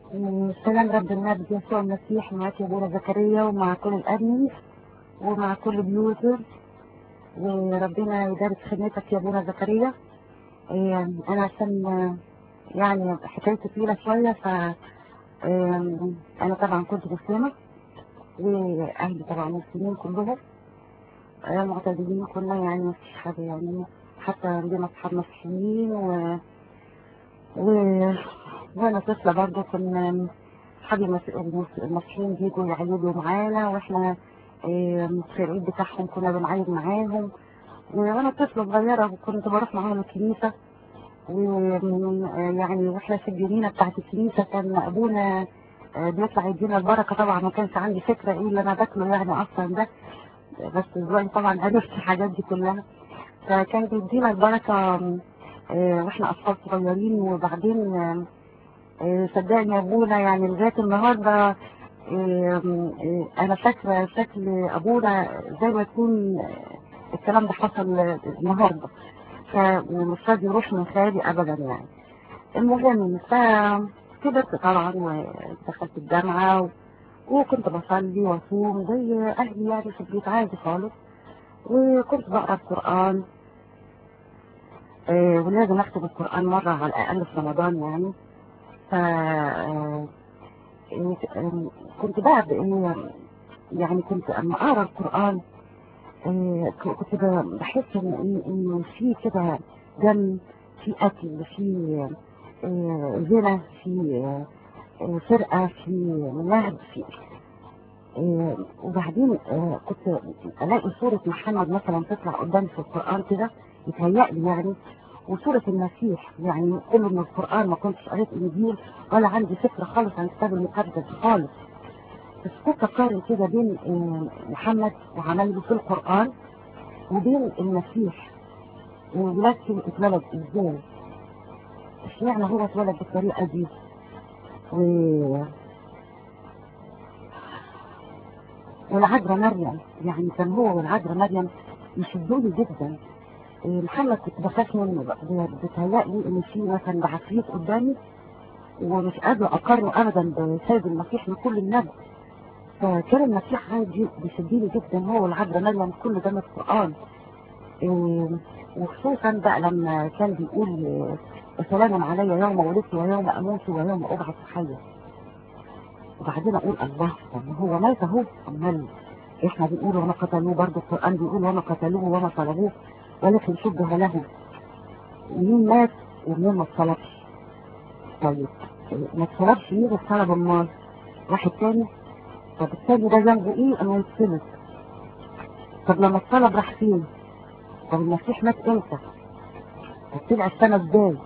سلام رب النبي يسوع المسيح معاك يا ابونا زكريا ومع كل الادمن ومع كل اليوزر وربنا يبارك في خدمتك يا ابونا زكريا إيه، انا عشان آه، يعني حكايتي طويله شويه ف آم، انا طبعا كنت مسلمه واهلي طبعا مسلمين كلهم آه، معتدلين كنا يعني مفيش حاجه يعني حتى عندنا اصحاب مسيحيين و... و... وانا طفله برضه كنا اصحابي المس- المس- المسيحيين بيجوا يعيدوا معانا واحنا آم، في العيد بتاعهم كنا بنعيد معاهم وانا طفله صغيره وكنت بروح معاهم الكنيسه ويعني واحنا في الجنينه بتاعت الكنيسه كان ابونا آه، بيطلع يدينا البركه طبعا ما كانش عندي فكره ايه اللي انا باكله يعني اصلا ده بس دلوقتي طبعا عرفت الحاجات دي كلها فكان بيدينا البركه آم، آه، واحنا اطفال صغيرين وبعدين آم، آه، صدقني يا ابونا يعني لغايه النهارده آم، آه، انا فاكره شكل ابونا زي ما يكون آه، الكلام ده حصل النهارده فمش راضي يروح من خيالي ابدا يعني المهم فكبرت طبعا ودخلت الجامعه و... وكنت بصلي واصوم زي اهلي يعني في البيت عادي خالص وكنت بقرا القران آه، ولازم اكتب القران مره على الاقل في رمضان يعني ف آه، آه، كنت بعد إيه، يعني كنت اما اقرا القران آه، ك- كنت ب- بحس ان إن- انه في كده دم في قتل في آه، زنا في آه، آه، سرقه في نهب في آه، وبعدين آه، كنت الاقي صوره محمد مثلا تطلع قدامي في القران كده يتهيألي يعني وصورة المسيح يعني كله من القرآن ما كنتش قريت إنجيل ولا عندي فكرة خالص عن الكتاب المقدس خالص بس كنت أقارن كده بين آه، محمد وعمله في القرآن وبين المسيح وولادته اتولد ازاي اشمعنى هو اتولد بالطريقه دي و... والعذراء مريم يعني كان هو والعذراء مريم يشدوني جدا إيه، محمد كنت بخاف منه بقى ب- بتهيألي ان في مثلا بعفريت قدامي ومش قادرة اقارنه ابدا بسيد المسيح من كل الناس فكان المسيح عندي بيشدني جدا هو والعذراء مريم كل ده من القرآن إيه، وخصوصا بقى لما كان بيقول آه، سلام علي يوم ولدت ويوم اموت ويوم ابعث حيا وبعدين اقول الله طب هو مات اهو امال احنا بنقول وما قتلوه برضه القران بيقول وما قتلوه وما صلبوه ولكن شبه له مين مات ومين ما اتصلبش طيب آه، ما اتصلبش مين اتصلب امال واحد تاني طب التاني ده ذنبه ايه انه يتصلب طب لما اتصلب راح فين طب المسيح مات امتى طب طلع السنه ازاي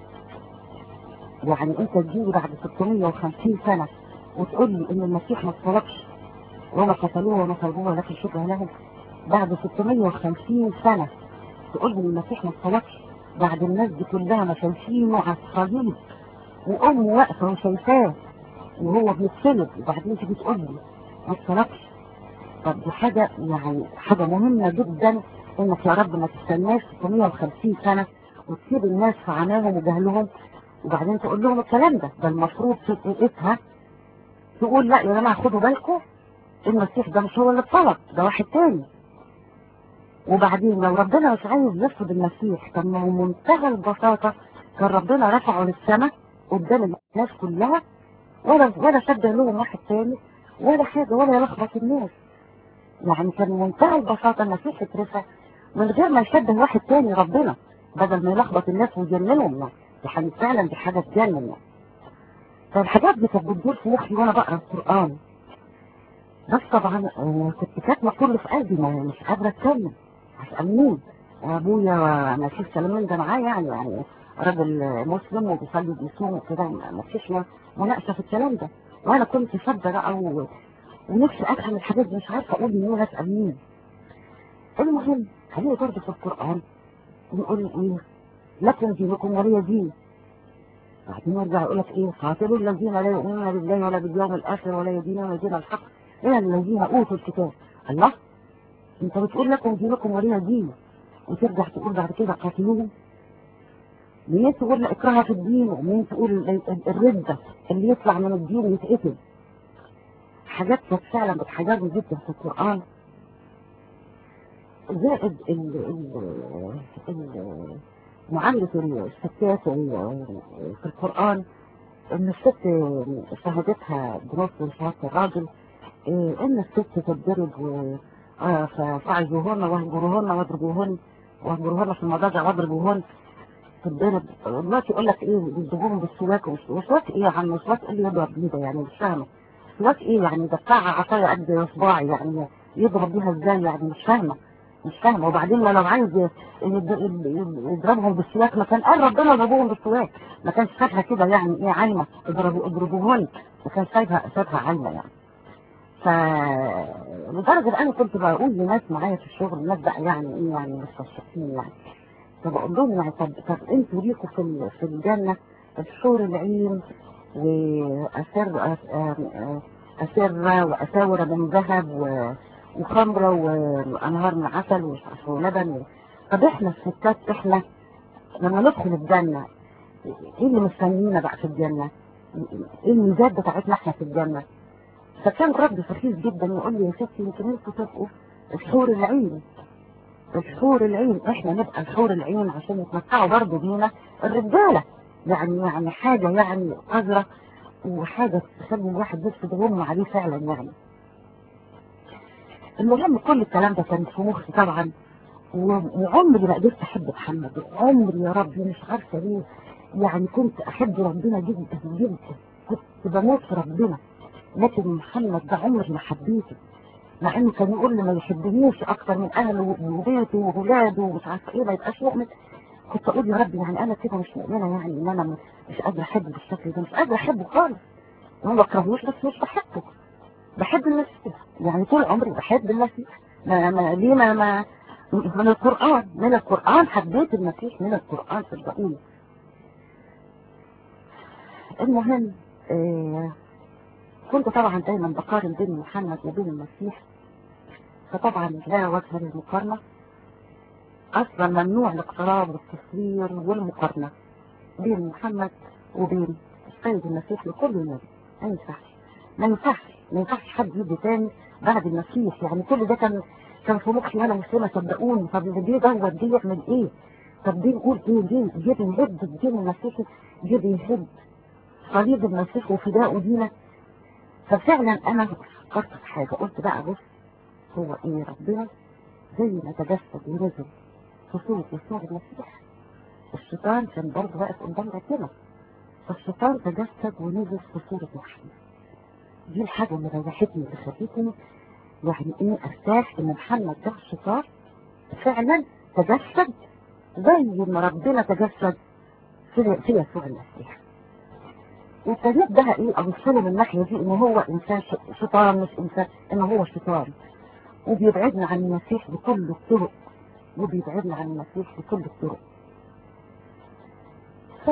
يعني انت تجيلي بعد 650 سنة وتقول لي ان المسيح ما اتصلبش وما قتلوه وما صلبوه ولكن شبه لهم بعد 650 سنة تقول لي ان المسيح ما اتصلبش بعد الناس دي كلها ما شايفينه على الصليب وامه واقفة وشايفاه وهو بيتصلب وبعدين تيجي تقول لي ما اتصلبش طب دي حاجة يعني حاجة مهمة جدا انك يا رب ما تستناش 650 سنة وتسيب الناس في عماهم وجهلهم وبعدين تقول لهم الكلام ده ده المفروض في دقيقتها تقول لا يا جماعه خدوا بالكم المسيح ده مش هو اللي اتطلب ده واحد تاني وبعدين لو ربنا مش عايز يرفض المسيح طب ما هو منتهى البساطه كان ربنا رفعه للسماء قدام الناس كلها ولا ولا شبه لهم واحد تاني ولا حاجه ولا يلخبط الناس يعني كان منتهى البساطه المسيح اترفع من غير ما يشبه واحد تاني ربنا بدل ما يلخبط الناس ويجننهم يعني دي حاجة فعلا دي حاجة تجنن يعني فالحاجات دي كانت بتدور في مخي وانا بقرا القرآن بس طبعا آه، كنت كاتمة كله في قلبي ما مش قادرة اتكلم هسأل مين ابويا انا في سلمان ده معاه يعني يعني راجل مسلم وبيصلي بيصوم وكده ما فيش مناقشة في الكلام ده وانا كنت شابة بقى و... ونفسي افهم الحاجات دي مش عارفة اقول مين اسأل مين المهم خليني برضه في القرآن يقول ايه لكم دينكم ولي دين بعدين يرجع يقول لك ايه قاتلوا الذين لا يؤمنون بالله ولا باليوم الاخر ولا يدينون دين الحق الا الذين اوتوا الكتاب الله انت بتقول لكم دينكم ولي دين وترجع تقول بعد كده قاتلوهم منين تقول لا اكراه في الدين ومنين تقول ال- ال- الردة اللي يطلع من الدين يتقتل حاجات كانت فعلا بتحجبني جدا في القرآن زائد ال ال ال معاملة الستات ال- في القرآن ان الست شهادتها بنص شهادة الراجل إيه، ان الست تتضرب و آه، ف- فاعزوهن واهجروهن واضربوهن واهجروهن في المضاجع واضربوهن تتضرب دلوقتي يقول لك ايه بيضربوهم بالسواك ومش- وسواك ايه يا عم سواك ايه اللي يضرب بيه ده يعني مش فاهمه سواك ايه يعني ده بتاع عصايه قد صباعي يعني يضرب بيها ازاي يعني مش فاهمه مش فاهمه وبعدين لو عايز يد- يد- يضربهم بالسواك ما كان قال ربنا اضربوهم بالسواك ما كانش سابها كده يعني ايه عايمه اضربوا اضربوهن ما كانش سايبها سابها عايمه يعني ف لدرجه انا كنت بقول لناس معايا في الشغل ناس بقى يعني ايه يعني مستشرقين يعني فبقول لهم يعني طب طب انتوا ليكوا في ال- في الجنه الحور العين وأسر أسرة وأساور من ذهب و- وخمرة و- وأنهار من عسل ومش عارفة ولبن طب احنا الستات احنا لما ندخل الجنة ايه اللي مستنينا بقى في الجنة؟ ايه الميزات بتاعتنا احنا في الجنة؟ فكان رد سخيف جدا يقول لي يا ستي يمكن انتوا تبقوا الحور العين الحور العين احنا نبقى الحور العين عشان يتمتعوا برضه بينا الرجالة يعني يعني حاجة يعني قذرة وحاجة تخلي الواحد نفسه تغم عليه فعلا يعني المهم كل الكلام ده كان في مخي طبعا و- وعمري ما قدرت احب محمد عمري يا ربي مش عارفه ليه يعني كنت احب ربنا جدا جدا كنت بموت في ربنا لكن محمد ده عمري ما حبيته مع انه كان يقول لي ما يحبنيش اكتر من اهله وبيته وولاده ومش عارفه ايه ما يبقاش مؤمن كنت اقول يا ربي يعني انا كده مش مؤمنه يعني ان انا مش قادره احبه بالشكل ده مش قادره احبه خالص ما بكرهوش بس مش بحبه بحب المسيح يعني طول عمري بحب المسيح ما ما ليه ما, ما من القرآن من القرآن حبيت المسيح من القرآن صدقوني المهم آه كنت طبعا دايما بقارن بين محمد وبين المسيح فطبعا لا وجه للمقارنة اصلا ممنوع الاقتراب والتصوير والمقارنة بين محمد وبين السيد المسيح لكل الناس ما ينفعش ما ينفعش ما ينفعش حد يجي تاني بعد المسيح يعني كل ده كان كان في مخي انا مسلمه صدقوني طب اللي دي دوت دي يعمل ايه؟ طب دي يقول ايه دي دي بيهد الدين المسيحي دي بيهد صليب المسيح وفداء دينا ففعلا انا فكرت في حاجه قلت بقى بص هو ايه ربنا زي ما تجسد ونزل في صورة يسوع المسيح الشيطان كان برضه واقف قدام ربنا فالشيطان تجسد ونزل في صورة محمد دي الحاجة اللي ريحتني اللي خلتني يعني ايه ارتاح ان محمد ده الشيطان فعلا تجسد زي ما ربنا تجسد في, في يسوع المسيح وابتديت بقى ايه ابص له من الناحيه دي ان هو انسان ش- شيطان مش انسان ان هو شيطان وبيبعدنا عن المسيح بكل الطرق وبيبعدنا عن المسيح بكل الطرق ف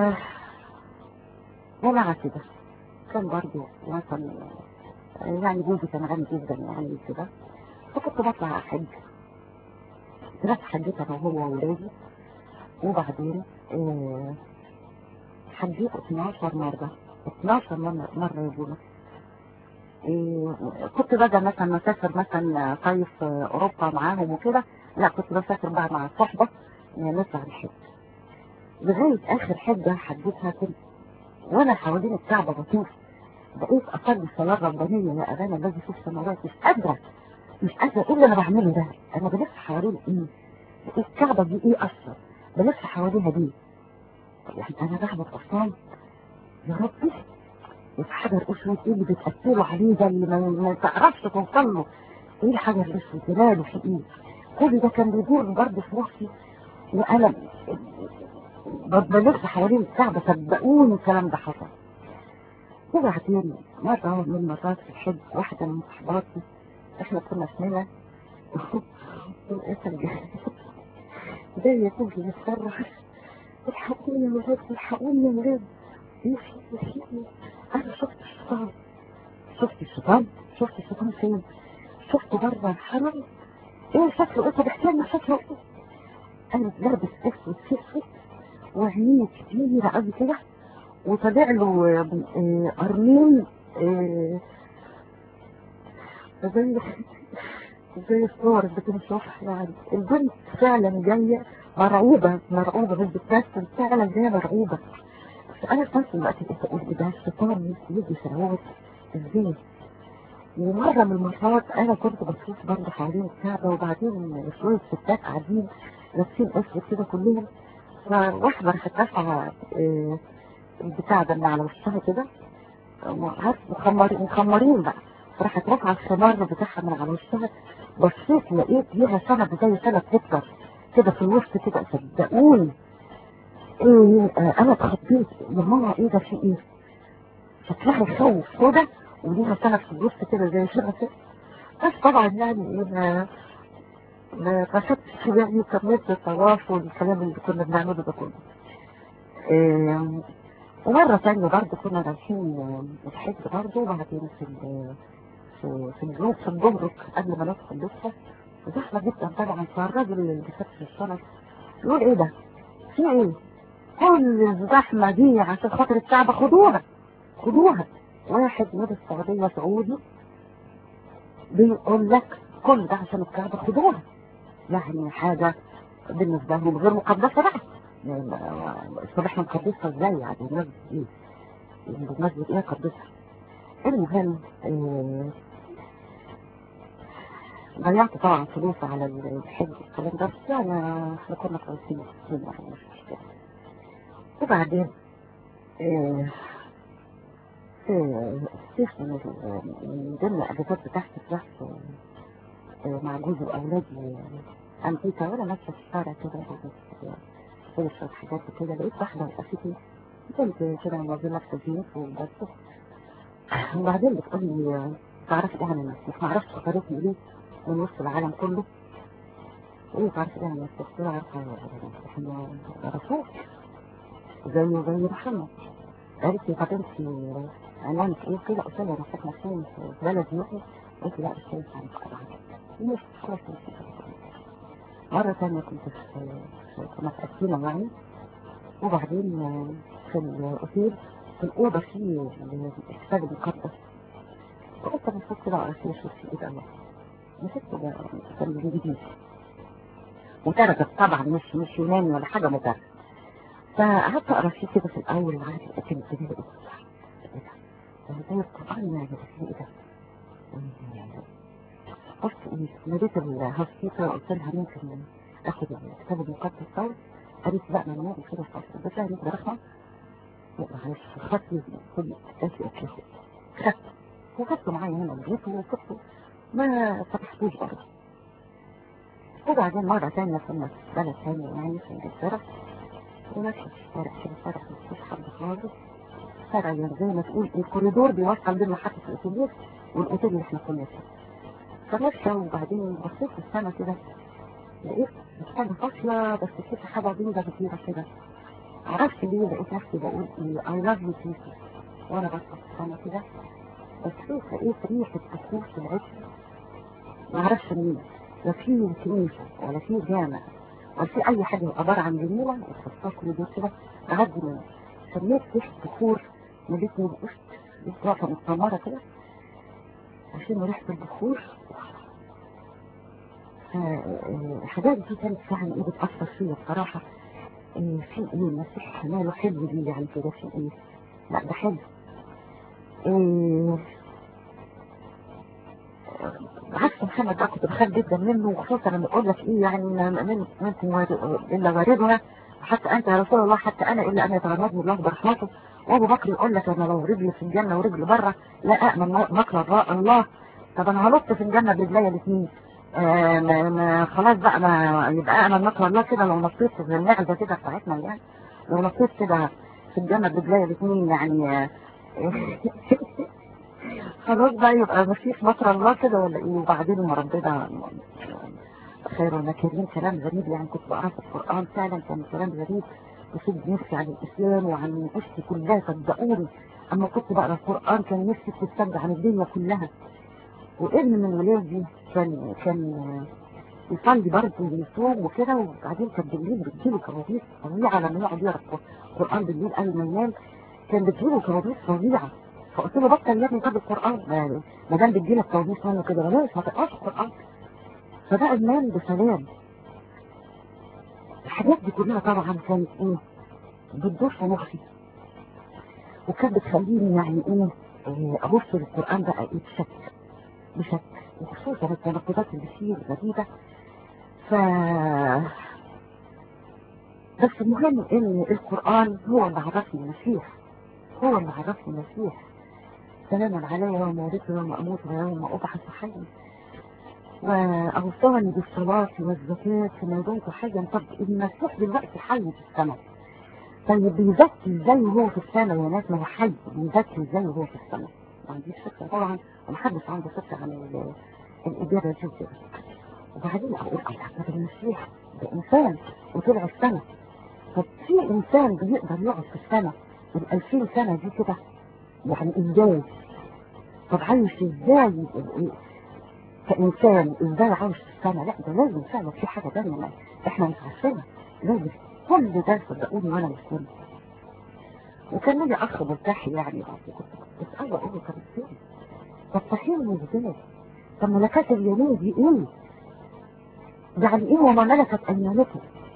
ومع كده كان برضه مثلا يعني جوزي كان غني جدا يعني كده فكنت بطلع احج رحت حجيت انا وهو وولادي وبعدين آه، حجيت 12 مرة 12 مرة مرة يا بونا إيه، كنت بقى مثلا مسافر مثلا صيف اوروبا معاهم وكده لا كنت بسافر بقى مع صحبة نطلع نحج لغاية اخر حجة حجيتها كنت وانا حوالين الكعبة بطوف بقيت اصلي الصلاة الربانية يا اغاني الذي في السماوات مش قادرة مش قادرة ايه اللي انا بعمله ده انا بلف حوالين ايه الكعبة دي ايه اصلا بلف حواليها دي يعني انا بعمل اصلا يا ربي في حجر اسود ايه اللي بتقتلوا عليه ده اللي ما, ما تعرفش توصل له ايه الحجر الاسود جلاله في ايه كل ده كان بيدور برضه في نفسي وانا ب- بلف حوالين الكعبة صدقوني الكلام ده حصل وبعدين مرة من المرات في الحج واحدة من صحباتي احنا كنا في منى للأسف جاية تقول لي بتصرخ الحقوني يا ولاد الحقوني يا ولاد ايه في إيه في إيه؟ انا شفت الشيطان شفت الشيطان شفت الشيطان فين شفته بره الحرم ايه شكله ايه طب احكي لنا شكله ايه انا لابس اسود في اسود وعينيه كبيرة قوي كده وطلع له آه، قرنين آه، زي زي الصور اللي بنشوفها يعني البنت فعلا جاية مرعوبة مرعوبة مش بتمثل فعلا جاية مرعوبة بس أنا في نفس الوقت كنت أقول إيه ده الشيطان يجي في العود إزاي ومرة من المرات أنا كنت بشوف برضه حوالين الكعبة وبعدين شوية ستات قاعدين لابسين أسود كده كلهم فواحدة راحت رافعة آه، البتاع ده اللي على وشها كده عارف مخمرين مخمرين بقى راحت رافعة الخمار بتاعها من على وشها بصيت لقيت ليها سند زي سند سكر كده في الوسط كده صدقوني ايه آه انا اتخضيت يا ماما ايه ده في ايه شكلها يخوف كده وليها سند في الوسط كده زي شبه كده بس طبعا يعني ايه ما ما رشدتش يعني كملت الطواف والكلام اللي كنا بنعمله ده كله إيه ومرة تانية برضه كنا رايحين الحج برضه وبعدين في ال- في في الجو في الجمرك قبل ما ندخل لسه زحمة جدا طبعا فالراجل اللي كان في الشنط يقول ايه ده؟ في ايه؟ كل الزحمة دي عشان خاطر الكعبة خدوها خدوها واحد من السعودية سعودي بيقول لك كل ده عشان الكعبة خدوها يعني حاجة بالنسبة لهم غير مقدسة بقى يعني الصبح مقدسة ازاي يعني الناس ايه الناس ايه قدسها المهم آه، ضيعت طبعا فلوس على الحج والكلام ده بس يعني احنا كنا كويسين يعني مش مشكلة وبعدين آه، في الصيف من ال- من ضمن الاجازات بتاعتي رحت آه، مع جوزي واولادي امريكا وانا ماشيه في الشارع كده بس- كل شويه حاجات وكده لقيت واحده وقفتني بنت كده موظفه لابسه جينز وبس وبعدين بتقول لي آه، تعرفي ايه عن المسيح ما اعرفش اختارتني ليه من وسط العالم كله ايه تعرفي ايه عن المسيح قلت لها عارفه احنا رسول زيه زي محمد قالت لي طب انت عنوانك ايه كده قلت لها انا ساكنه فين في بلد يوحي قلت لي لا مش هينفع نتقرب مش خلاص مش مرة تانية كنت في في- كنا في أثينا يعني وبعدين آه، في الأوتيل في الأوضة في الكتاب المقدس وقلت بصيت كده على فيه شوف في إيه ده الله مسكت ده كان الإنجليزي مترجم طبعا مش مش يوناني ولا حاجة مترجم فقعدت أقرأ فيه كده في الأول وعارف لكن كده لقيت إيه ده؟ ده زي القرآن يعني بس إيه ده؟ قلت ايه ناديت الهوسكيبر قلت لها ممكن اخد الكتاب المقدس ده قالت لا ما انا ممكن كده خلاص بس انا نقدر اخد معلش خدت كل قالت لي اوكي خد خدت وخدته معايا هنا البيت وكنت ما فتحتوش برضه وبعدين مرة تانية كنا في بلد تانية يعني في انجلترا وماشي في الشارع كده شارع مفيش حد خالص شارع يعني زي ما تقول الكوريدور بيوصل بين محطة الأتوبيس والأوتيل اللي احنا كنا فيه فماشية وبعدين بصيت في السما كده لقيت حاجة فاصلة بس كده حاجة بيضة كتيرة كده معرفش ليه لقيت نفسي بقول ايه I love you Jesus وانا بص في السما كده بس لقيت لقيت ريحة بخور في العشق معرفش مين لا في كنيسة ولا في جامع ولا في أي حاجة عبارة عن جميلة وتحطها كل دول كده أعدي منها سميت ريحة بخور مليتني القشط لقيت واقفة متسمرة كده عشان ريحة البخور الحاجات دي كانت فعلا ايه بتأثر فيا بصراحة إيه في ايه المسيح ماله حلو دي يعني كده في ايه لا ده حلو إيه عكس محمد بقى كنت بخاف جدا منه وخصوصا لما يقول لك ايه يعني ما من منكم وارد- الا واردها حتى انت يا رسول الله حتى انا الا ان يتغمدني الله برحمته وابو بكر يقول لك انا لو رجلي في الجنه ورجلي بره لا امن مكر الراء الله طب انا هنط في الجنه برجليا الاثنين آه ما ما خلاص بقى ما يبقى امن مكر الله كده لو نطيت في المعزه كده بتاعتنا يعني لو نطيت كده في الجنه برجليا الاثنين يعني آه خلاص بقى يبقى مفيش مكر الله كده ولا ايه وبعدين ما ربنا خير ونكرين كلام غريب يعني كنت بقرا في القرآن فعلا كان كلام غريب يشد نفسي عن الإسلام وعن نفسي كلها صدقوني أما كنت بقرا القرآن كان نفسي تتصدق عن الدنيا كلها وابن من ولادي كان كان يصلي برضه ويصوم وكده وبعدين كان بالليل بتجيله كوابيس فظيعة لما يقعد يقرا القرآن بالليل قبل ما ينام كان بتجيله كوابيس فظيعة فقلت له بطل يا ابني طب القرآن يعني ما دام بتجيلك كوابيس منه كده بلاش ما تقراش القرآن فده ادمان بسلام الحاجات دي كلها طبعا كانت ايه بتدور في مخي وكانت بتخليني يعني ايه إيه، ابص للقرآن بقى ايه بشكل بشكل وخصوصا التناقضات اللي فيه الغريبة ف بس المهم ان القرآن هو اللي عرفني المسيح هو اللي عرفني المسيح سلاما علي يوم ولدت ويوم اموت ويوم ابعث حيا واوصاني بالصلاة والزكاة فما دمت حيا طب المسيح دلوقتي حي في السماء طيب بيزكي ازاي وهو في السماء يا ناس ما هو حي بيزكي ازاي وهو في السماء ما عنديش فكرة طبعا ومحدش عنده فكرة عن ال- الإجابة دي وكده وبعدين أقول الله طب المسيح ده إنسان وطلع السماء طب في إنسان بيقدر يقعد في السماء الألفين سنة دي كده يعني إزاي طب عايش إزاي كإنسان إزاي عايش في السماء لا ده لازم فعلا في حاجة تانية ما إحنا مش عارفينها لازم كل ده صدقوني وأنا مش كل وكان لي أخ مرتاح يعني كنت بسأله أقول له طب إزاي طب فهمني إزاي طب ملكات اليمين دي إيه يعني إيه وما ملكت أيمانكم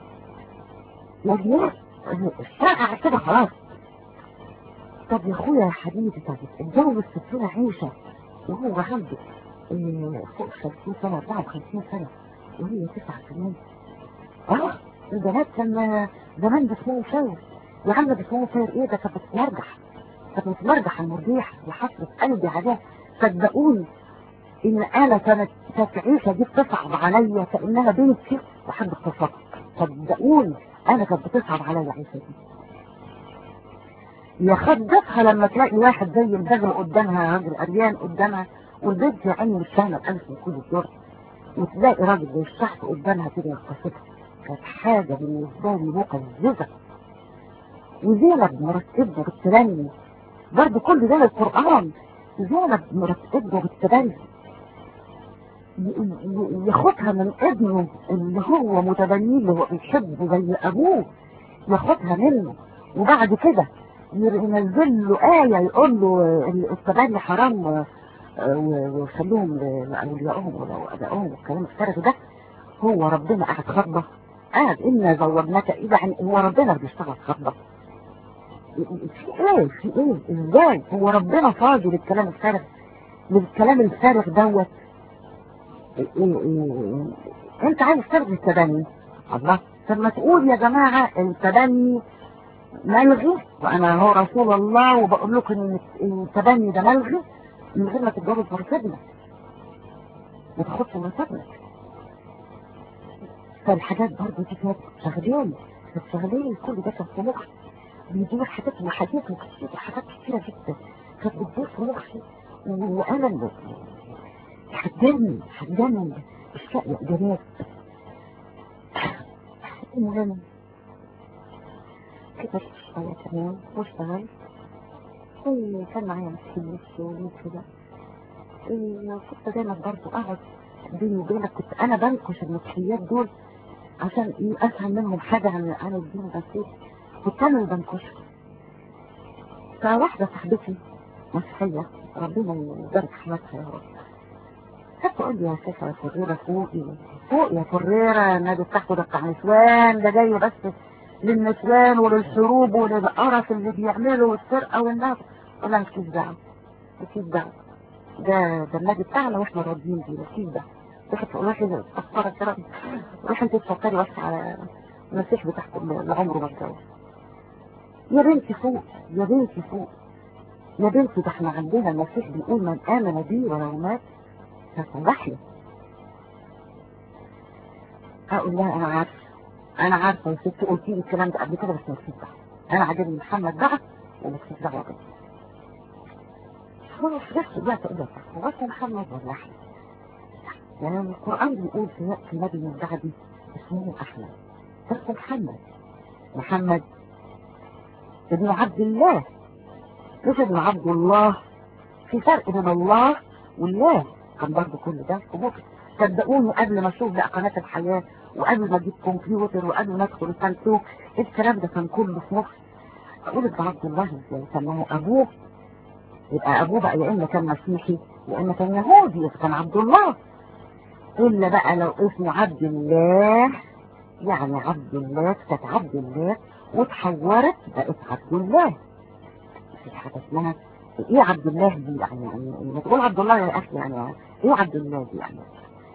يعني الساعة كده خلاص طب يا اخويا يا حبيبي طب اتجوز ستنا عيشة وهو عنده إيه، فوق 50 سنة 54 سنة وهي تسع سنين اه البنات كان زمان باسمهم خير يا عم باسمهم خير ايه ده كانت بتمرجح كانت بتمرجح المرجيح وحسرة قلبي عليها صدقوني ان انا كانت كانت عيشة دي بتصعب عليا كانها بنتي وحد اتصلت صدقوني انا كانت بتصعب عليا عيشة دي يا خدتها لما تلاقي واحد زي البغل قدامها راجل قريان قدامها والبنت يا عيني مش فاهمه الالف من كل الدور وتلاقي راجل زي الشحط قدامها كده يغتصبها كانت حاجه بالنسبه لي مقززه وزينب مرتبه بالتبني برضه كل ده القران زينب مرتبه بالتبني ي- ي- ياخدها من ابنه اللي هو متبنيه اللي هو بيحبه زي ابوه ياخدها منه وبعد كده ينزل له آية يقول له التبني حرام آه، و- وخلوهم لأوليائهم وأبائهم والكلام الفارغ ده هو ربنا قاعد خطبة قاعد إنا زوجناك إيه يعني هو ربنا بيشتغل خطبة في إيه في إيه إزاي هو ربنا فاضي للكلام الفارغ للكلام الفارغ دوت إيه إيه إيه أنت عايز تلغي التبني الله طب ما تقول يا جماعة التبني ملغي وانا هو رسول الله وبقول لكم ان التبني ده ملغي من غير ما تتجوز مرتبنا ما تاخدش مرتبنا فالحاجات برضه دي كانت شغلاني كانت شغلاني كل ده كان في مخي بيدور حاجات وحاجات وكتير حاجات كتيرة جدا كانت بتدور في مخي و- وانا اللي حجمني حجمني مش لاقي اجابات المهم كبرت شوية كمان واشتغلت وكان معايا مسكين نفسي وكده إيه، كنت دايما برضه اقعد بيني وبينك كنت انا بنكش المسيحيات دول عشان ايه افهم منهم حاجة عن عن الدين المسيحي كنت انا اللي بنكشهم فواحدة صاحبتي مسيحية ربنا يبارك حياتها يا رب كانت تقول لي يا شيخة يا فريرة فوقي فوق يا فريرة النادي بتاعته ده بتاع نسوان ده جاي بس للنسوان وللحروب وللقرف اللي بيعملوا والسرقة والنهب ولا مفيش دعوة مفيش دعوة ده ده النادي بتاعنا واحنا راضيين بيه مفيش دعوة روحي تقول واحد تفكري كده روحي انت تفكري بس على المسيح بتاعك اللي عمره ما اتجوز يا بنتي فوق يا بنتي فوق يا بنتي ده احنا عندنا المسيح بيقول من آمن بي ولو مات فصلح لي اقول لها انا عارفه انا عارفه يا ستي قلتي لي الكلام ده قبل كده بس مالكيش دعوه انا عاجبني محمد بقى ومالكيش دعوه بيه هو في نفس الوقت اقول لك هو اسمه محمد ولا احمد؟ يعني القران بيقول في وقت النبي من بعدي اسمه احمد بس محمد محمد ابن عبد الله مش ابن عبد الله في فرق بين الله والله كان برضه كل ده في مخي صدقوني قبل ما اشوف بقى قناه الحياه وقبل ما اجيب كمبيوتر وقبل ما ادخل الفانتوك الكلام ده كان كله في مخي اقول ابن عبد الله ازاي سماه ابوه يبقى ابوه بقى يا اما كان مسيحي يا اما كان يهودي يبقى كان عبد الله الا بقى لو اسمه عبد الله يعني عبد الله كانت عبد الله وتحورت بقت عبد الله في حاجه اسمها ايه عبد الله دي يعني يعني لما تقول عبد الله يا اخي يعني ايه عبد الله دي يعني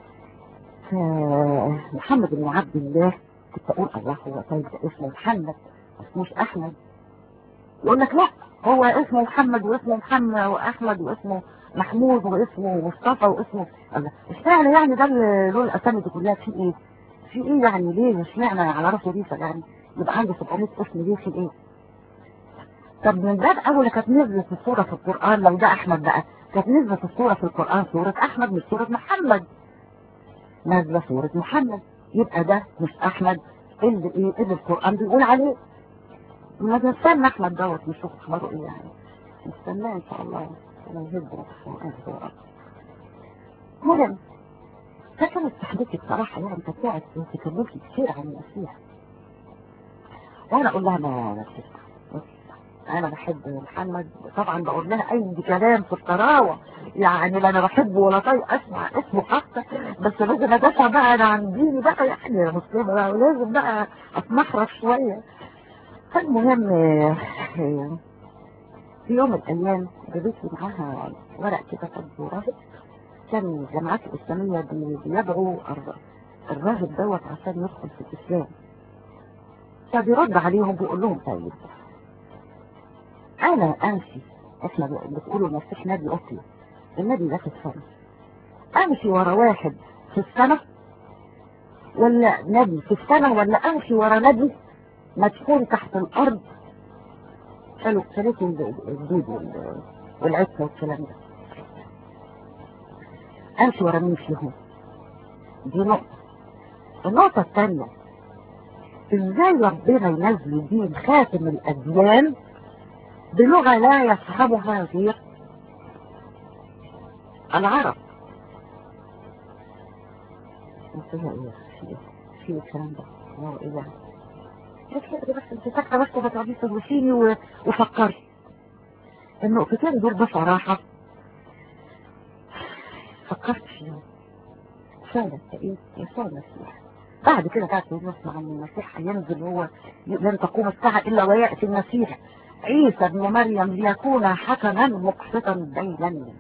ف- محمد بن عبد الله كنت اقول الله هو طيب ده اسمه محمد ما اسموش احمد يقول لك لا هو اسمه محمد واسمه محمد واحمد واسمه محمود واسمه مصطفى واسمه الله اشمعنى يعني ده اللي له الاسامي دي كلها في ايه؟ في ايه يعني ليه اشمعنى على راسه ريفه يعني يبقى عنده 700 اسم ليه في ايه؟ طب من باب اول كانت نزلت الصوره في القران لو ده احمد بقى كانت نزلت الصوره في القران سوره احمد مش سوره محمد نازله سوره محمد يبقى ده مش احمد اللي ايه اللي القران بيقول عليه ما نستنى احمد دوت نشوف اخباره ايه يعني نستناه ان شاء الله الله يهدنا المهم فكانت صاحبتي بصراحه يعني كانت قاعد تكلمني كتير عن المسيح وانا اقول لها ما ما تسمع انا بحب محمد طبعا بقول لها اي كلام في الطراوه يعني لا انا بحبه ولا طايق اسمع اسمه حتى بس لازم ادافع بقى انا عن ديني بقى يعني انا مسلمه بقى ولازم بقى اتمحرج شويه فالمهم آه، آه، في يوم من الايام جابت لي معاها ورق كده سبوره كان الجامعات الاسلاميه بي- بيدعوا الر- الراهب دوت عشان يدخل في الاسلام فبيرد عليهم بيقول لهم طيب انا امشي احنا بتقولوا المسيح نبي اصلي النبي ده في السنه امشي ورا واحد في السنه ولا نبي في السنه ولا امشي ورا نبي مدفون تحت الارض قالوا ثلاثة الدود وال- والعتة والكلام ده امشي ورا مين فيهم دي نقطة النقطة الثانية ازاي ربنا ينزل دين خاتم الاديان بلغة لا يفهمها غير العرب قلت لها ايه في ايه في الكلام ده هو ايه ده قلت لها بس انت ساكتة بس ما تقعديش تدوشيني و- وفكري النقطتين دول بصراحة فكرت فيهم فعلا ايه يسوع المسيح بعد كده بقى نسمع ان المسيح هينزل هو لن تقوم الساعة الا ويأتي المسيح عيسى ابن مريم ليكون حكما مقسطا بين الناس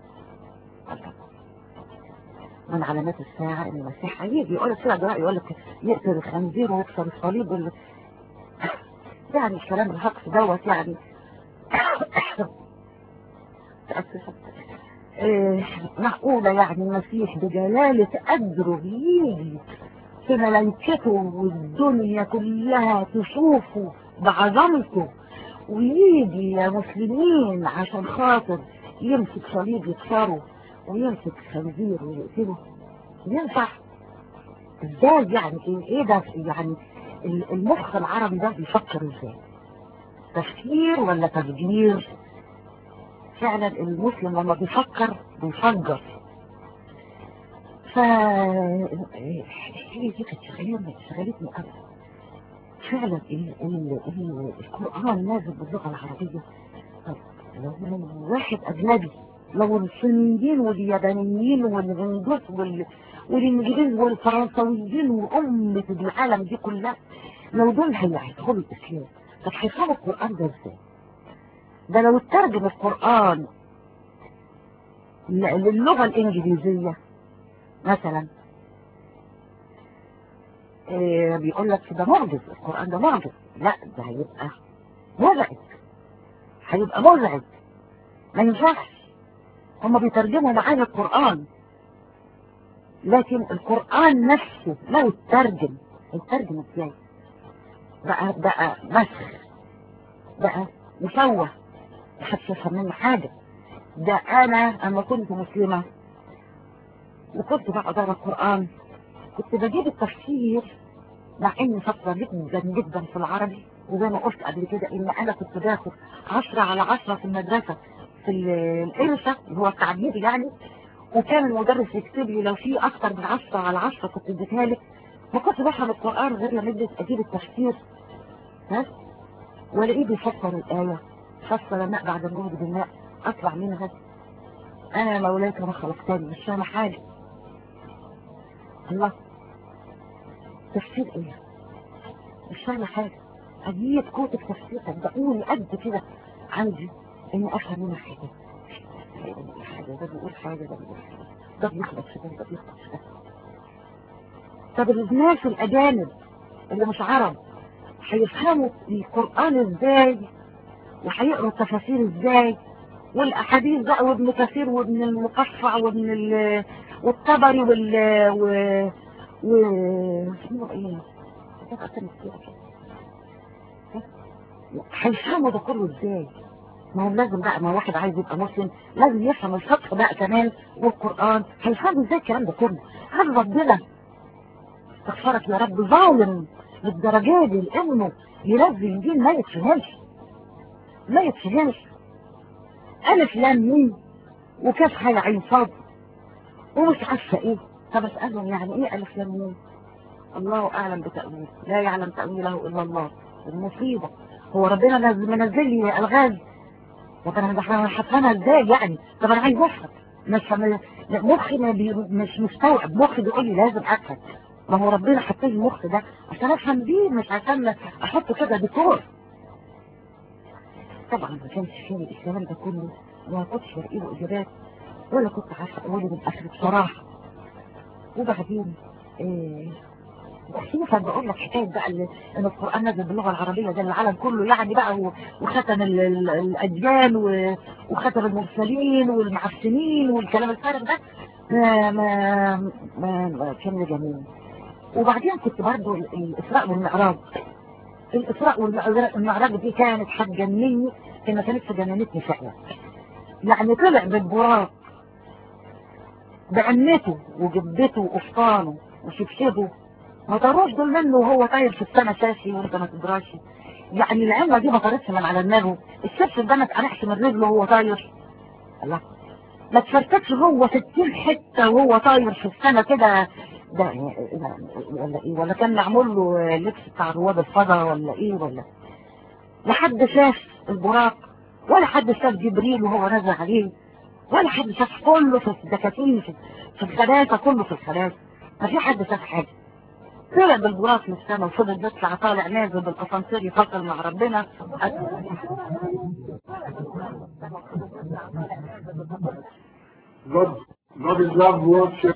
من علامات الساعة ان المسيح هيجي يقول لك كده ده يقول لك يقتل الخنزير ويكسر الصليب وال... يعني الكلام الهقص دوت يعني تأسف إيه معقولة يعني المسيح بجلالة قدره يجي في ملائكته والدنيا كلها تشوفه بعظمته ويجي يا مسلمين عشان خاطر يمسك صليب يكسره ويمسك خنزير ويقتله ينفع ازاي يعني ايه ايه ده يعني ال- المخ العربي ده بيفكر ازاي تفكير ولا تفجير فعلا المسلم لما بيفكر بيفجر ف هي دي كانت شغلانه شغلتني قوي فعلا ال- ال- ال- القران نازل باللغه العربيه طب لو لو واحد اجنبي لو الصينيين واليابانيين والهندوس وال... والانجليز والفرنسويين وامة العالم دي كلها لو دول هيدخلوا الاسلام طب هيفهموا القران ده ازاي؟ ده لو اترجم القران ل- للغه الانجليزيه مثلا إيه بيقول لك ده معجز القرآن ده معجز لا ده هيبقى مزعج هيبقى مزعج ما ينفعش هما بيترجموا معايا القرآن لكن القرآن نفسه لو اترجم اترجم ازاي بقى بقى مسخ بقى مشوه محدش يفهم منه حاجة ده انا اما كنت مسلمة وكنت بقى اقرا القرآن كنت بجيب التفسير مع اني شاطرة جدا جدا في العربي وزي ما قلت قبل كده ان انا كنت باخد عشرة على عشرة في المدرسة في ال- الإرشة اللي هو التعبير يعني وكان المدرس يكتب لي لو في اكتر من 10 على 10 كنت اديتها لك ما كنتش بفهم القرآن غير لما اديت اجيب التفسير ها والاقيه بيفسر الآية فسر الماء بعد الجهد بالماء اطلع منها انا مولاك ما خلقتني مش فاهمة حاجة الله تفسير ايه مش فاهمة حاجة أجيب كتب تفسير صدقوني قد كده عندي إني أفهم منها حاجة حاجة ده بيقول حاجة ده بيقول حاجة ده بيخلص في ده ده بيخلص في ده طب الناس الأجانب اللي مش عرب هيفهموا القرآن ازاي وهيقروا التفاسير ازاي والأحاديث بقى وابن كثير وابن المقفع وابن ال والطبري وال و و اسمه ايه؟ ده أسامي كتير كده. هيفهموا ده كله ازاي ما هو لازم بقى ما واحد عايز يبقى مسلم لازم يفهم الفقه بقى كمان والقرآن هيفهم ازاي الكلام ده كله هل ربنا استغفرك يا رب ظالم للدرجة دي لانه ينزل دين ما يتفهمش ما يتفهمش الف لام مين وكاف حي عين صاد ومش عارفه ايه طب اسالهم يعني ايه الف لام مين الله اعلم بتاويله لا يعلم تاويله الا الله المصيبه هو ربنا نزل منزل لي الغاز طب انا هفهمها ازاي يعني طب انا عايز افهم مش هم... مخي ما بي... مش مستوعب مخي بيقول لي لازم افهم ما هو ربنا حط لي المخ ده عشان افهم بيه مش عشان احطه كده ديكور طبعا ما كانش فيه الكلام ده كله وما كنتش بلاقي له اجابات ولا كنت عارفه اقوله من اخر بصراحه وبعدين ايه خصوصا بقول لك حكايه بقى اللي- ان القران نزل باللغه العربيه ده العالم كله يعني بقى و- وختم ال- ال- الاديان و- وختم المرسلين والمعفنين والكلام الفارغ ده ما ما ما, ما كان جميل وبعدين كنت برضو ال- الاسراء والمعراج الاسراء والمعراج دي كانت هتجنني هي ما كانتش جننتني فعلا يعني طلع بالبراق بعمته وجبته وقفطانه وشبشبه ما طاروش دول منه وهو طاير في السما شاشي وانت ما تدراش يعني العمة دي ما طارتش من على دماغه الشبشب ده ما اتقرحش من رجله وهو طاير الله ما تفرتكش هو 60 حتة وهو طاير في السما كده ده ولا ايه ولا كان معمول له لبس بتاع رواد الفضاء ولا ايه ولا لا حد شاف البراق ولا حد شاف جبريل وهو نازل عليه ولا حد شاف كله في الدكاكين في, في الخلاسة كله في الخلاسة ما في حد شاف حاجة طلع بالبراق من السما وفضل بيطلع طالع نازل بالاسانسير يفصل مع ربنا God, God is love worship.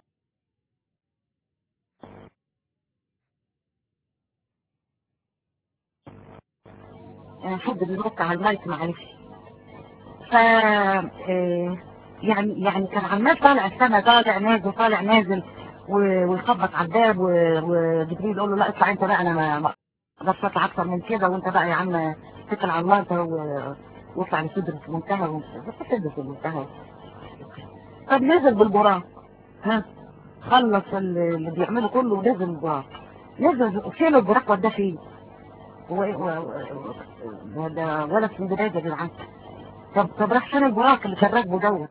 آه، حد بينط على المايك معلش ف آه، يعني يعني كان عمال طالع السما طالع نازل طالع نازل و- ويخبط على الباب و- وجبريل يقول له لا اطلع انت بقى انا ما ما اقدرش اطلع اكتر من كده وانت بقى يا عم اتكل على الله انت و- واطلع لسدرة المنتهى ومش سدرة المنتهى طب نزل بالبراق ها خلص اللي اللي بيعمله كله ونزل البراق نزل فين البراق وداه فين؟ هو ايه هو- هو- ده ولا في بداية يا جدعان طب طب راح فين البراق اللي كان راكبه دوت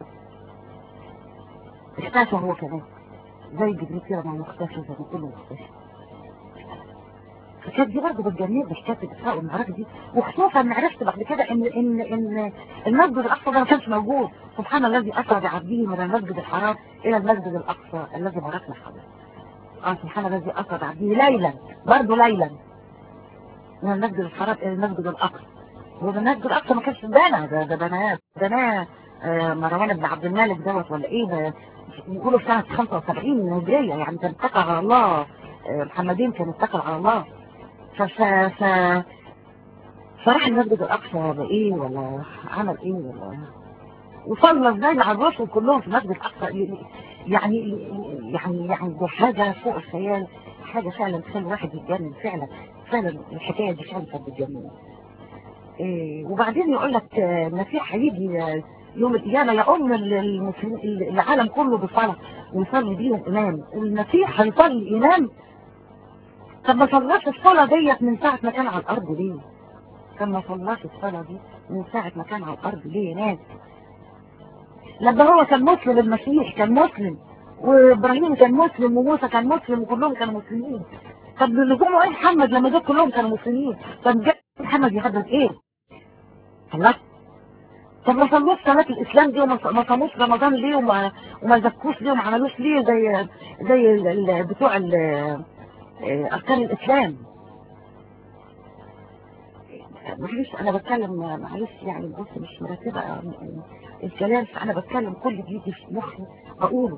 اختفى هو كمان زي جبريل كده ما هو مختفي زي ما كله مختفي فكانت دي برضه بتجنني حكايه الاسراء والمعراج دي وخصوصا ان عرفت بعد كده ان ان ان المسجد الاقصى ده ما كانش موجود سبحان الذي اسرى بعبده من المسجد الحرام الى المسجد الاقصى الذي باركنا حوله اه سبحان الذي اسرى بعبده ليلا برضه ليلا من المسجد الحرام الى المسجد الاقصى وده المسجد الاقصى ما كانش بنا ده ده بناه بناه آه، مروان بن عبد الملك دوت ولا ايه ده يقولوا في سنة 75 هجرية يعني كان اتكل على الله آه، محمدين كان اتكل على الله ف ف ف فراح المسجد الأقصى بإيه ولا عمل إيه ولا وصلى ازاي على الرسل كلهم في المسجد الأقصى يعني يعني يعني دي حاجة فوق الخيال حاجة فعلا تخلي الواحد يتجنن فعلا فعلا الحكاية دي فعلا كانت بتجنن إيه وبعدين يقول لك آه، المسيح هيجي آه، يوم القيامة يا أم ال- المسلمين العالم كله بصلاة ويصلي بيهم إمام المسيح هيصلي إمام طب ما صلاش الصلاة ديت من ساعة ما كان على الأرض ليه؟ طب ما صلاش الصلاة دي من ساعة ما كان على الأرض ليه يا ناس؟ لما هو كان مسلم المسيح كان مسلم وابراهيم كان مسلم وموسى كان مسلم وكلهم كانوا مسلمين طب لزومه ايه محمد لما دول كلهم كانوا مسلمين طب جاء محمد يحدد ايه الله طب ما صلوش صلاة الإسلام دي وما ما صاموش رمضان ليه وما وما زكوش ليه وما عملوش ليه زي زي ال- ال- بتوع ال- آه، أركان الإسلام معلش أنا بتكلم معلش يعني بص مش مرتبة آه، الكلام فأنا بتكلم كل بيجي في مخي بقوله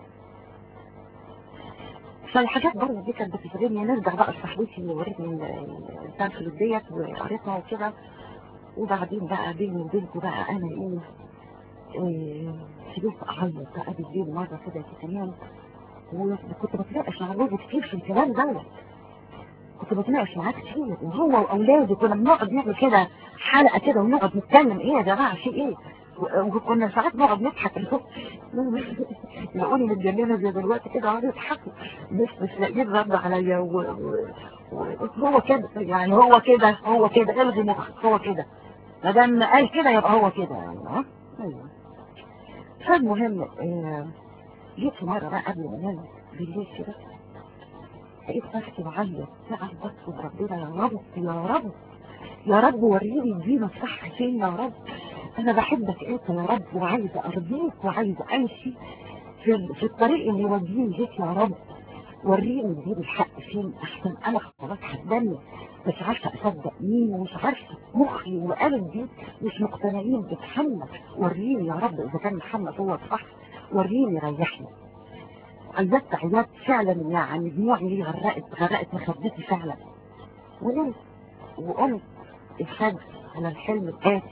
فالحاجات برضه دي كانت بتفرقني نرجع بقى لصاحبتي اللي وريتني البامفلت ديت وقريتها وكده وبعدين بقى بيني وبينكم بقى انا ايه إيه، فضلت اعيط بقى بالليل مره كده كمان وكنت بتناقش مع جوزي كتير في الكلام دوت كنت بتناقش معاه كتير وهو واولاده كنا بنقعد نعمل كده حلقه كده ونقعد نتكلم ايه يا جماعه في ايه و- وكنا ساعات نقعد نضحك يقولوا متجننه زي دلوقتي كده قعدوا يضحكوا مش مش لاقيين رد عليا و- و- وهو كده يعني هو كده هو كده الغي مخك هو كده ما دام قال كده يبقى هو كده يعني ها ايوه فالمهم آه، جيت في مره بقى قبل ما انام بالليل كده لقيت نفسي بعيط بقى بطلب ربنا يا رب يا رب يا رب وريني الدين الصح فين يا رب انا بحبك انت يا رب وعايزه ارضيك وعايزه امشي في, في الطريق اللي يوديني ليك يا رب وريني الدين الحق فين احسن انا خلاص هتدني مش عارفه اصدق مين ومش عارفه مخي وقلبي مش مقتنعين بمحمد وريني يا رب اذا كان محمد هو الصح وريني ريحني عيطت عياط فعلا يعني دموعي غرقت غرقت مخدتي فعلا ونمت وقمت الفجر على الحلم الآتي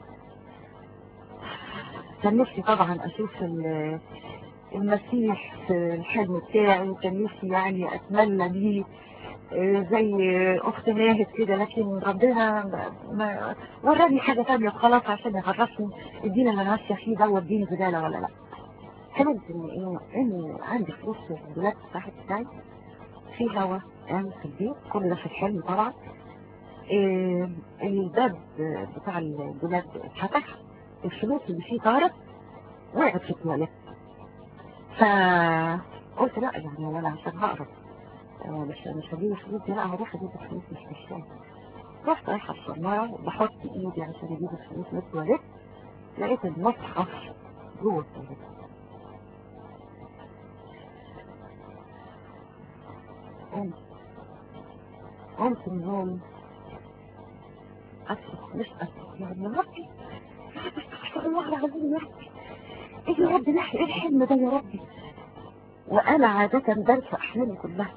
كان نفسي طبعا اشوف ال- المسيح في الحلم بتاعي وكان نفسي يعني اتمنى بيه آه، زي اخت ماهد كده لكن ربنا ما- ما وراني حاجه ثانيه خلاص عشان يعرفني الدين اللي انا ماشيه فيه ده وديني زباله ولا لا حلمت ان ايه ان عندي فلوس في الدولاب تحت بتاعي في هوا يعني في البيت كل ده في الحلم طبعا إيه الباب بتاع الدولاب اتفتح الفلوس اللي فيه طارت وقعت في التواليت فقلت لا يعني انا عشان هقرب آه، مش مش هجيب الفلوس دي لا هروح اجيب الفلوس مش مش رحت رايحه الصناره بحط ايدي عشان اجيب الفلوس من التواليت لقيت المصحف جوه التواليت قمت قمت من النوم أصرخ مش أصرخ يعني يا ربي أستغفر الله العظيم يا ربي إيه يا ربي نحن إيه الحلم ده يا ربي وأنا عادة بنسى أحلامي كلها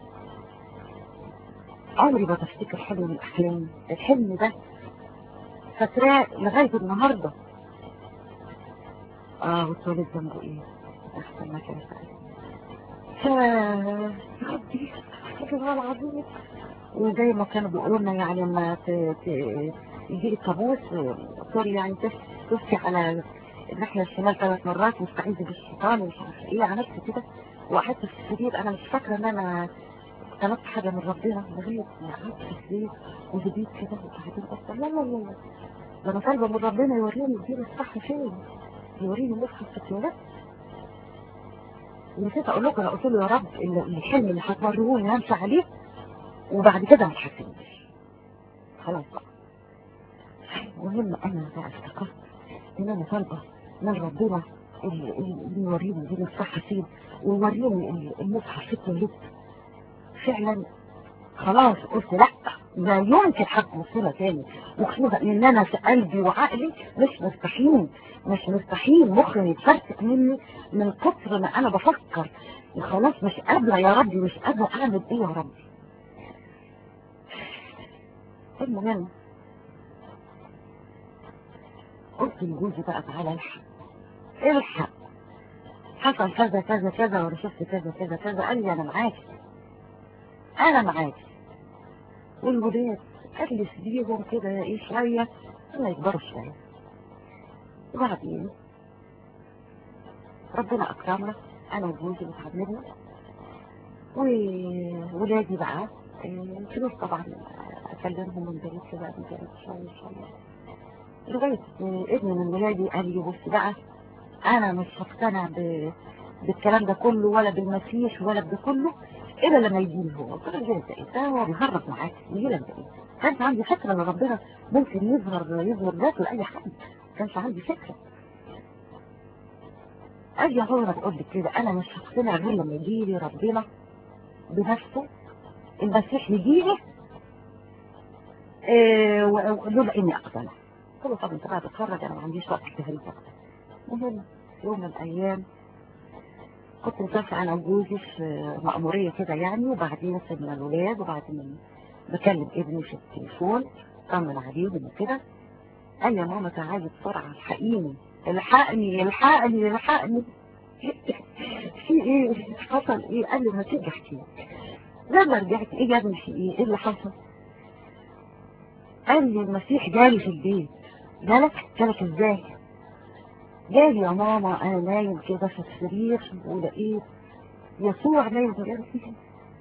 عمري ما بفتكر حلم من أحلامي الحلم ده فاكراه لغاية النهاردة آه والتولد ذنبه إيه أحسن ما كان فعلا ف يا ربي أستغفر الله العظيم وزي ما كانوا بيقولوا لنا يعني لما ت... ت... يجي لك كابوس سوري يعني تف- تفتي على الناحية الشمال ثلاث مرات واستعيذي بالشيطان ومش عارفة ايه عملت كده وقعدت في السرير انا مش فاكرة ان انا طلبت حاجة من ربنا لغاية ما قعدت في السرير وهديت كده وبعدين قلت لا لا لا لا ده انا طالبة من ربنا يوريني الدين الصح فين يوريني المصحف في التواليت ونسيت اقول لكم انا قلت له يا رب ال- الحلم اللي هتوريهوني همشي عليه وبعد كده ما تحاسبنيش خلاص بقى المهم انا بقى افتكرت ان انا طالبه من ربنا اللي اللي يوريني الدين الصح فين ويوريني ال- المصحف في التواليت فعلا خلاص قلت لا لا يمكن هتوصلها تاني وخصوصا ان انا في قلبي وعقلي مش مرتاحين مش مرتاحين مخي يتفرتك مني من كتر ما انا بفكر خلاص مش قادره يا ربي مش قادره اعمل ايه يا ربي المهم قلت لجوزي بقى تعالى الحق الحق حصل كذا كذا كذا وانا شفت كذا كذا كذا قال لي انا معاكي انا معاكي والولاد اجلس بيهم كده ايه شويه انا يكبروا شويه وبعدين ربنا اكرمنا انا وجوزي وتعبنا وولادي بقى آه، فلوس طبعا اكلمهم من جريد كده من جريد شويه شويه لغايه آه، ابن من ولادي قال لي بص بقى انا مش هقتنع ب... بالكلام ده كله ولا بالمسيح ولا بده كله الا لما يجي هو قلت له يجي لك ده ايه ده هو بيهرب معاك يجي لك ده ايه كانش عندي فكره ان ربنا ممكن يظهر يظهر ذاته لاي حد كانش عندي فكره اجي هو انا بقول لك كده انا مش هقتنع غير لما يجي لي ربنا بنفسه المسيح يجي لي إيه ولولا اني اقتنع قلت له طب انت قاعد تتفرج انا ما عنديش وقت تهريك اكتر المهم يوم من الايام كنت مسافرة انا وجوزي في مأمورية كده يعني وبعدين سيبنا الولاد وبعدين بكلم ابني في التليفون طمن عليهم وكده قال يا ماما تعالي بسرعة الحقيني الحقني الحقني الحقني في ايه حصل ايه قال لي ما تيجي احكي لك لما رجعت ايه يا ابني في ايه ايه اللي حصل قال لي المسيح جالي في البيت جالك جالك ازاي جالي يا ماما انا نايم كده في السرير ولقيت يسوع نايم جنبي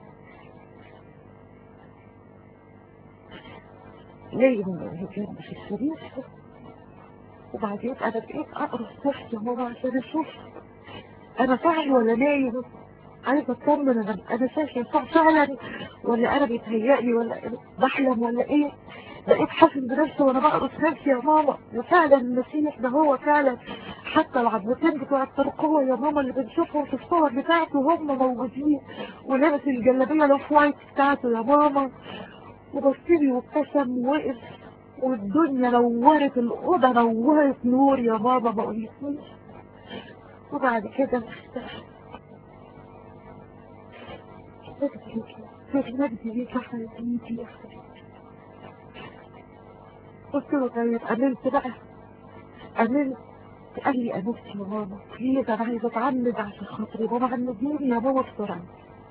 نايم جنبي في السرير وبعدين انا بقيت اقرص نفسي يا ماما عشان اشوف انا فعلا ولا نايم عايزه اطمن انا انا شايفه يسوع فعلا ولا انا بيتهيألي ولا بحلم ولا ايه بقيت حاسس بنفسي وانا بقرص نفسي يا ماما وفعلا المسيح ده هو فعلا حتى العظمتين بتوع الترقوة يا ماما اللي بنشوفهم في الصور بتاعته هم موجودين ولابس الجلابية الاوف وايت بتاعته يا ماما وبصلي وابتسم ووقف والدنيا نورت الأوضة نورت نور يا ماما ما قوليش وبعد كده مجدي ليك يا حبيبتي يا حبيبتي قلت له طيب امنت بقى امنت قال لي امنت يا ماما بليز انا عايزه اتعمد عشان خاطري ماما عمديني يا ماما بسرعه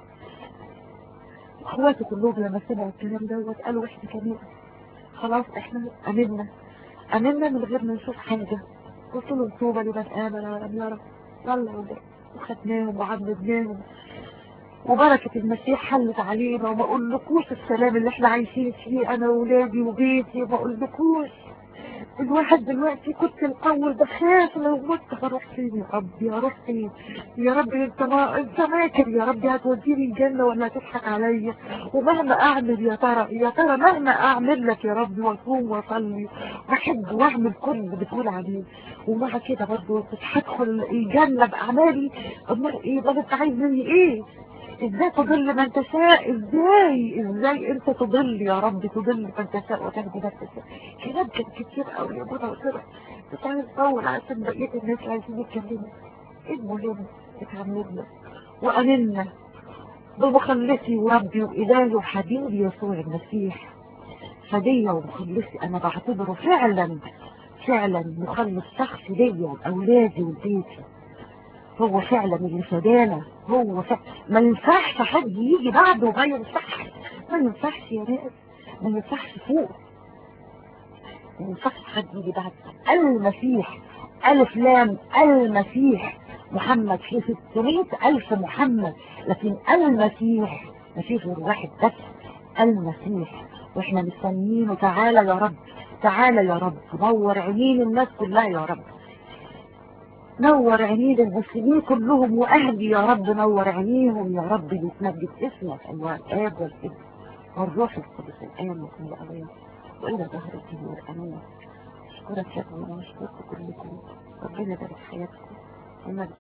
اخواتي كلهم لما سمعوا الكلام دوت قالوا احنا كمان خلاص احنا امنا امنا من غير ما نشوف حاجه قلت له طوبى لمن امن ولم يرى يلا وخدناهم وعمدناهم وبركة المسيح حلت علينا وما اقولكوش السلام اللي احنا عايشين فيه انا وولادي وبيتي وما اقولكوش الواحد دلوقتي كنت الاول بخاف لو مت هروح فين يا رب يا رب فين يا رب انت ما انت ماكر يا رب هتوديني الجنه ولا هتضحك عليا ومهما اعمل يا ترى يا ترى مهما اعمل لك يا رب واصوم واصلي واحب واعمل كل اللي بتقول عليه ومع كده برضه هدخل الجنه باعمالي امال ايه بقى انت عايز مني ايه ازاي تضل من تشاء ازاي ازاي انت تضل يا رب تضل من تشاء وتهدي من تشاء كلام كان كتير قوي يا منى قلت لها مش عايز اطول عشان بقيه الناس عايزين يتكلموا المهم اتعاملنا وامنا بمخلصي وربي والهي وحبيبي يسوع المسيح هدية ومخلصي انا بعتبره فعلا فعلا مخلص شخصي ليا واولادي وبيتي هو فعلا اللي فدانا هو فعلا ما ينفعش حد يجي بعده ما ينفعش ما ينفعش يا ناس ما ينفعش فوق ما ينفعش حد يجي بعده المسيح ألف لام المسيح محمد في 600 ألف محمد لكن المسيح ما فيش غير واحد بس المسيح واحنا مستنيينه تعالى يا رب تعالى يا رب نور عينين الناس كلها يا رب نور عينين المسلمين كلهم واهلي يا رب نور عينيهم يا رب يتمجد اسمك ايها الاب والابن والروح القدس الان وكل اوان والى ظهر الدين امين اشكرك يا ابني واشكركم كلكم ربنا يبارك حياتكم